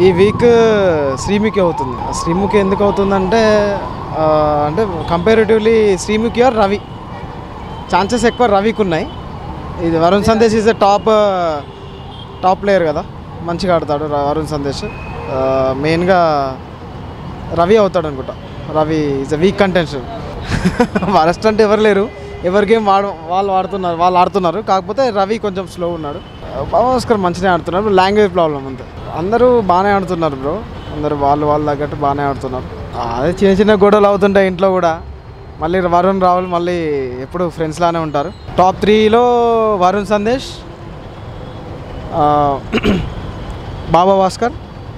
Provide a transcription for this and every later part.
ఈ వీక్ శ్రీముఖి అవుతుంది శ్రీముఖి ఎందుకు అవుతుందంటే ఆ, అంటే comparatively Sreemukhi or Ravi chances ఎక్కువ రవికి ఉన్నాయి ఇది Varun Sandesh is the top top player కదా మంచిగా ఆడతాడు ర- వరుణ్ సందేశ్ మెయిన్గా రవి అవుతాడు అనుకుంటా Ravi is a weak contention worst అంటే ఎవరు లేరు ఎవరి గేమ్ వాడు వాళ్ళు ఆడుతున్నారు వాళ్ళు ఆడుతున్నారు కాకపోతే రవి కొంచెం స్లో ఉన్నాడు భాస్కర్ మంచిగా ఆడుతున్నారు లాంగ్వేజ్ ప్రాబ్లం అంతే అందరూ బాగానే ఆడుతున్నారు బ్రో అందరూ వాళ్ళు వాళ్ళు తగ్గట్టు బాగానే ఆడుతున్నారు అదే చిన్న చిన్న గొడవలు అవుతుంటాయి ఇంట్లో కూడా మళ్ళీ వరుణ్ రావుల్ మళ్ళీ ఎప్పుడు ఫ్రెండ్స్ లానే ఉంటారు టాప్ త్రీలో వరుణ్ సందేశ్ ఆ, బాబా భాస్కర్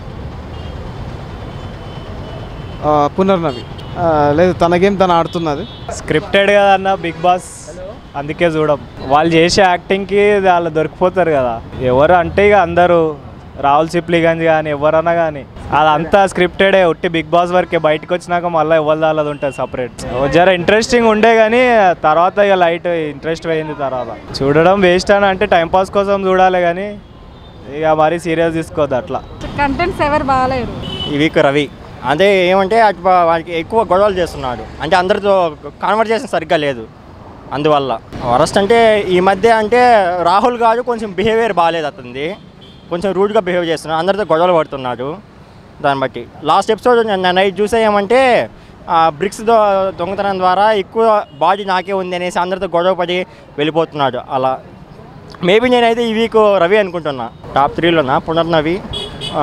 ఆ, పునర్నవి ఆ, లేదు తన గేమ్ తను ఆడుతున్నది స్క్రిప్టెడ్ కదా అన్న బిగ్ బాస్ అందుకే చూడం వాళ్ళు చేసే యాక్టింగ్కి వాళ్ళు దొరికిపోతారు కదా ఎవరు అంటే ఇక అందరూ రాహుల్ సిప్లిగంజ్ కానీ ఎవరన్నా కానీ అదంతా స్క్రిప్టెడే ఒట్టి బిగ్ బాస్ వరకే బయటకు వచ్చినాక మళ్ళీ ఎవరి దాళ్ళది ఉంటుంది సపరేట్ జర ఇంట్రెస్టింగ్ ఉండే కానీ తర్వాత ఇక లైట్ ఇంట్రెస్ట్ పోయింది తర్వాత చూడడం వేస్ట్ అని అంటే టైంపాస్ కోసం చూడాలి కానీ ఇక మరీ సీరియస్ తీసుకోవద్దు అట్లా కంటెంట్స్ ఎవరు బాగాలేరు ఈ వీక్ రవి అంటే ఏమంటే అటు వా- వాడికి ఎక్కువ గొడవలు చేస్తున్నాడు అంటే అందరితో కాన్వర్జేషన్ సరిగ్గా లేదు అందువల్ల వరస్ట్ అంటే ఈ మధ్య అంటే రాహుల్ గారు కొంచెం బిహేవియర్ బాగాలేదు అతనిది కొంచెం రూడ్గా బిహేవ్ చేస్తున్నాడు అందరితో గొడవలు పడుతున్నాడు దాన్ని బట్టి లాస్ట్ ఎపిసోడ్ నేను నైట్ చూసే ఏమంటే బ్రిక్స్ దొంగతనం ద్వారా ఎక్కువ బాడీ నాకే ఉంది అనేసి అందరితో గొడవ పడి వెళ్ళిపోతున్నాడు అలా మేబీ నేనైతే ఈ వీక్ రవి అనుకుంటున్నా టాప్ త్రీలోనా పునర్నవి ఆ,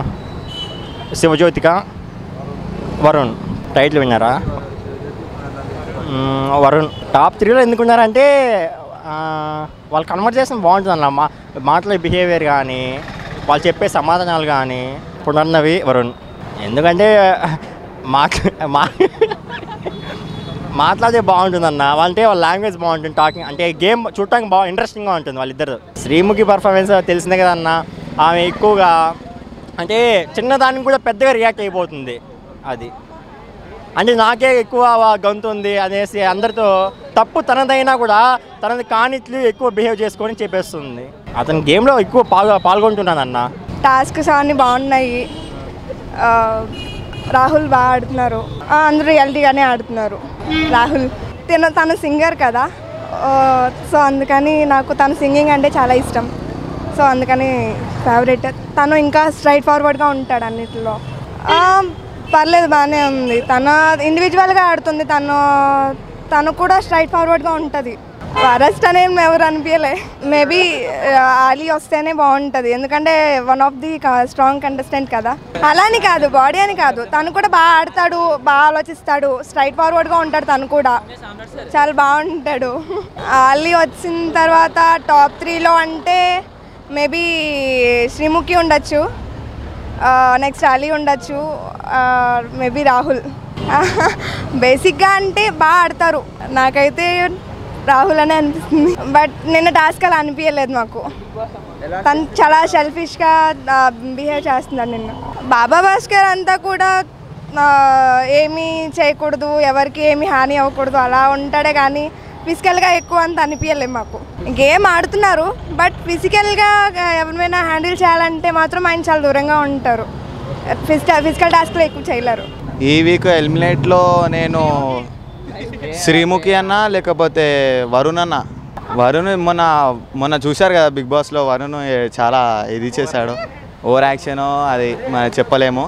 శివజ్యోతిక వరుణ్ టైటిల్ విన్నారా మ్మ్, వరుణ్ టాప్ త్రీలో ఎందుకున్నారంటే ఆ, వాళ్ళ కన్వర్జేషన్ బాగుంటుంది అన్న మా మాటల బిహేవియర్ కానీ వాళ్ళు చెప్పే సమాధానాలు కానీ పునర్నవి వరుణ్ ఎందుకంటే మాట్ మా మాట్లాడే బాగుంటుందన్న అంటే వాళ్ళ లాంగ్వేజ్ బాగుంటుంది టాకింగ్ అంటే గేమ్ చూడటానికి బాగా ఇంట్రెస్టింగ్గా ఉంటుంది వాళ్ళిద్దరు శ్రీముఖి పర్ఫార్మెన్స్ తెలిసిందే కదన్న ఆమె ఎక్కువగా అంటే చిన్నదానికి కూడా పెద్దగా రియాక్ట్ అయిపోతుంది అది అంటే నాకే ఎక్కువ గంతు ఉంది అనేసి అందరితో తప్పు తనదైనా కూడా తనది కానిట్లు ఎక్కువ బిహేవ్ చేసుకొని చెప్పేస్తుంది అతని గేమ్లో ఎక్కువ పాల్గొ పాల్గొంటున్నాను అన్న టాస్క్స్ అన్నీ బాగున్నాయి ఆ, రాహుల్ బాగా ఆడుతున్నారు ఆ, అందరూ రియాలిటీగానే ఆడుతున్నారు రాహుల్ తను తను సింగర్ కదా ఆ, సో అందుకని నాకు తన సింగింగ్ అంటే చాలా ఇష్టం సో అందుకని ఫేవరెట్ తను ఇంకా స్ట్రైట్ ఫార్వర్డ్గా ఉంటాడు అన్నిటిలో ఆ, పర్లేదు బాగానే ఉంది తన ఇండివిజువల్గా ఆడుతుంది తను తను కూడా స్ట్రైట్ ఫార్వర్డ్గా ఉంటుంది అరెస్ట్ అనేది ఎవరు అనిపించలే మేబీ ఆలీ వస్తేనే బాగుంటుంది ఎందుకంటే one of the strong contestant కదా అలా అని కాదు బాడీ అని కాదు తను కూడా బాగా ఆడతాడు బాగా ఆలోచిస్తాడు స్ట్రైట్ ఫార్వర్డ్గా ఉంటాడు తను కూడా చాలా బాగుంటాడు ఆలీ వచ్చిన తర్వాత టాప్ త్రీలో అంటే మేబీ శ్రీముఖి ఉండొచ్చు నెక్స్ట్ అలీ ఉండొచ్చు మేబీ రాహుల్ బేసిక్గా అంటే బాగా ఆడతారు నాకైతే రాహుల్ అనే అనిపిస్తుంది బట్ నిన్న టాస్క్ అలా అనిపించలేదు మాకు తను చాలా సెల్ఫిష్గా బిహేవ్ చేస్తున్నాడు నిన్న బాబా భాస్కర్ అంతా కూడా ఆ, ఏమీ చేయకూడదు ఎవరికి ఏమీ హాని అవ్వకూడదు అలా ఉంటాడే కానీ ఫిజికల్గా ఎక్కువ అంత అనిపించలేదు మాకు గేమ్ ఆడుతున్నారు బట్ ఫిజికల్గా ఎవరినైనా హ్యాండిల్ చేయాలంటే మాత్రం ఆయన చాలా దూరంగా ఉంటారు ఫిజికల్ ఫిజికల్ టాస్క్లో ఎక్కువ చేయలేరు ఈ వీక్ ఎలిమినేట్లో నేను శ్రీముఖి అన్న లేకపోతే వరుణ్ అన్న వరుణ్ మొన్న మొన్న చూశారు కదా బిగ్ బాస్లో వరుణ్ ఏ- చాలా ఇది చేశాడు ఓవర్ యాక్షన్ అది మనం చెప్పలేము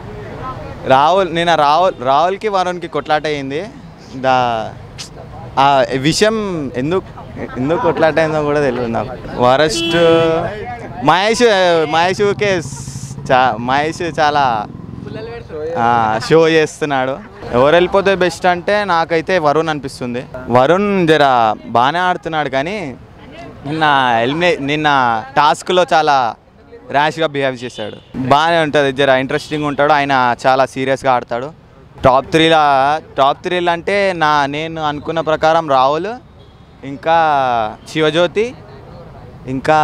రాహుల్ నేను రాహుల్ రాహుల్కి వరుణ్కి కొట్లాట అయింది దా ఆ విషయం ఎందుకు ఎందుకు కొట్లాట అయిందో కూడా తెలియదు నాకు వరస్ట్ మహేష్ మహేష్కే చా మహేష్ చాలా ఆ, షో చేస్తున్నాడు ఎవరు వెళ్ళిపోతే బెస్ట్ అంటే నాకైతే వరుణ్ అనిపిస్తుంది వరుణ్ జర బాగానే ఆడుతున్నాడు కానీ నిన్న ఎలిమినే నిన్న టాస్క్లో చాలా ర్యాష్గా బిహేవ్ చేశాడు బాగానే ఉంటుంది జర ఇంట్రెస్టింగ్ ఉంటాడు ఆయన చాలా సీరియస్గా ఆడతాడు టాప్ త్రీలా టాప్ త్రీలు అంటే నా నేను అనుకున్న ప్రకారం రాహుల్ ఇంకా శివజ్యోతి ఇంకా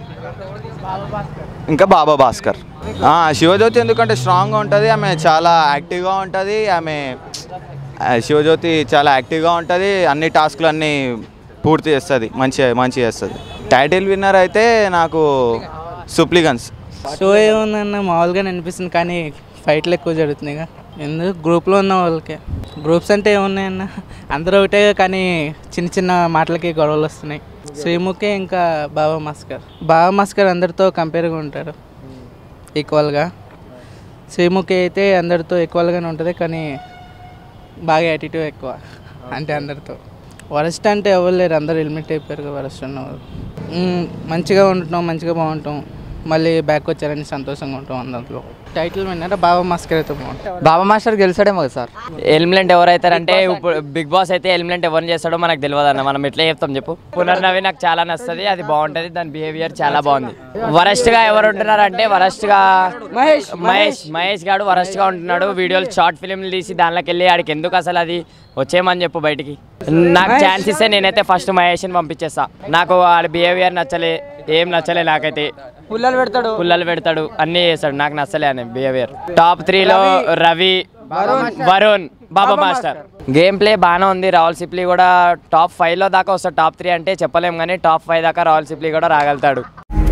ఇంకా బాబా భాస్కర్ ఆ, శివజ్యోతి ఎందుకంటే స్ట్రాంగ్గా ఉంటుంది ఆమె చాలా యాక్టివ్గా ఉంటుంది ఆమె ఆ, శివజ్యోతి చాలా యాక్టివ్గా ఉంటుంది అన్ని టాస్క్లు అన్నీ పూర్తి చేస్తుంది మంచి మంచి చేస్తుంది టైటిల్ విన్నర్ అయితే నాకు సుప్లిగన్స్ షో ఏముందన్న మామూలుగానే అనిపిస్తుంది కానీ ఫైట్లు ఎక్కువ జరుగుతున్నాయి ఇక ఎందుకు గ్రూప్లో ఉన్న వాళ్ళకే గ్రూప్స్ అంటే ఏమున్నాయన్న అందరూ ఒకటే కానీ చిన్న చిన్న మాటలకి గొడవలు వస్తున్నాయి శ్రీముఖి ఇంకా బాబా మస్కర్ బాబా మస్కర్ అందరితో కంపేర్గా ఉంటాడు ఈక్వల్గా శ్రీముఖి అయితే అందరితో ఈక్వల్గానే ఉంటుంది కానీ బాగా యాటిట్యూడ్ ఎక్కువ అంటే అందరితో వరస్ట్ అంటే ఎవరు లేరు అందరూ హెల్మెట్ అయిపోయారు కదా వరస్ట్ ఉన్నవారు మ్మ్, మంచిగా ఉంటున్నాం మంచిగా బాగుంటాం మళ్ళీ బ్యాక్ వచ్చారని సంతోషంగా ఉంటాం అందరిలో టైటిల్ విన్నారా బాబా మస్కర్ అయితే బాగుంటుంది బాబా మాస్టర్ గెలిచాడేమో కదా సార్ ఎలిమినెంట్ ఎవరైతారంటే ఇప్పుడు బిగ్ బాస్ అయితే ఎలిమినెంట్ ఎవరిని చేస్తాడో మనకు తెలియదు అన్న మనం ఎట్లా చెప్తాం చెప్పు పునర్నవి నాకు చాలా నస్తుంది అది బాగుంటది దాని బిహేవియర్ చాలా బాగుంది వరస్ట్ గా ఎవరు ఉంటున్నారు అంటే వరస్ట్ గా మహేష్ మహేష్ మహేష్ గాడు వరస్ట్ గా ఉంటున్నాడు వీడియోలు షార్ట్ ఫిల్మ్లు తీసి దానిలోకి వెళ్ళి ఆడికి ఎందుకు అసలు అది వచ్చేయమని చెప్పు బయటికి నాకు ఛాన్స్ ఇస్తే నేనైతే ఫస్ట్ మహేష్ని పంపించేస్తా నాకు ఆడి బిహేవియర్ నచ్చలే ఏం నచ్చలే నాకైతే పుల్లలు పెడతాడు పుల్లలు పెడతాడు అన్నీ చేస్తాడు నాకు నచ్చలే అని బిహేవియర్ టాప్ త్రీలో Ravi Varun Baba master game play బాగానే ఉంది రాహుల్ సిప్లీ కూడా టాప్ ఫైవ్లో దాకా వస్తాడు టాప్ త్రీ అంటే చెప్పలేం కానీ టాప్ ఫైవ్ దాకా రాహుల్ సిప్లీ కూడా రాగలుగుతాడు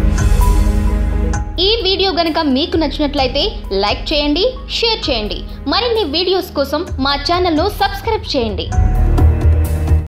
ఈ వీడియో గనుక మీకు నచ్చినట్లయితే లైక్ చేయండి షేర్ చేయండి మరిన్ని వీడియోస్ కోసం మా ఛానల్ను సబ్స్క్రైబ్ చేయండి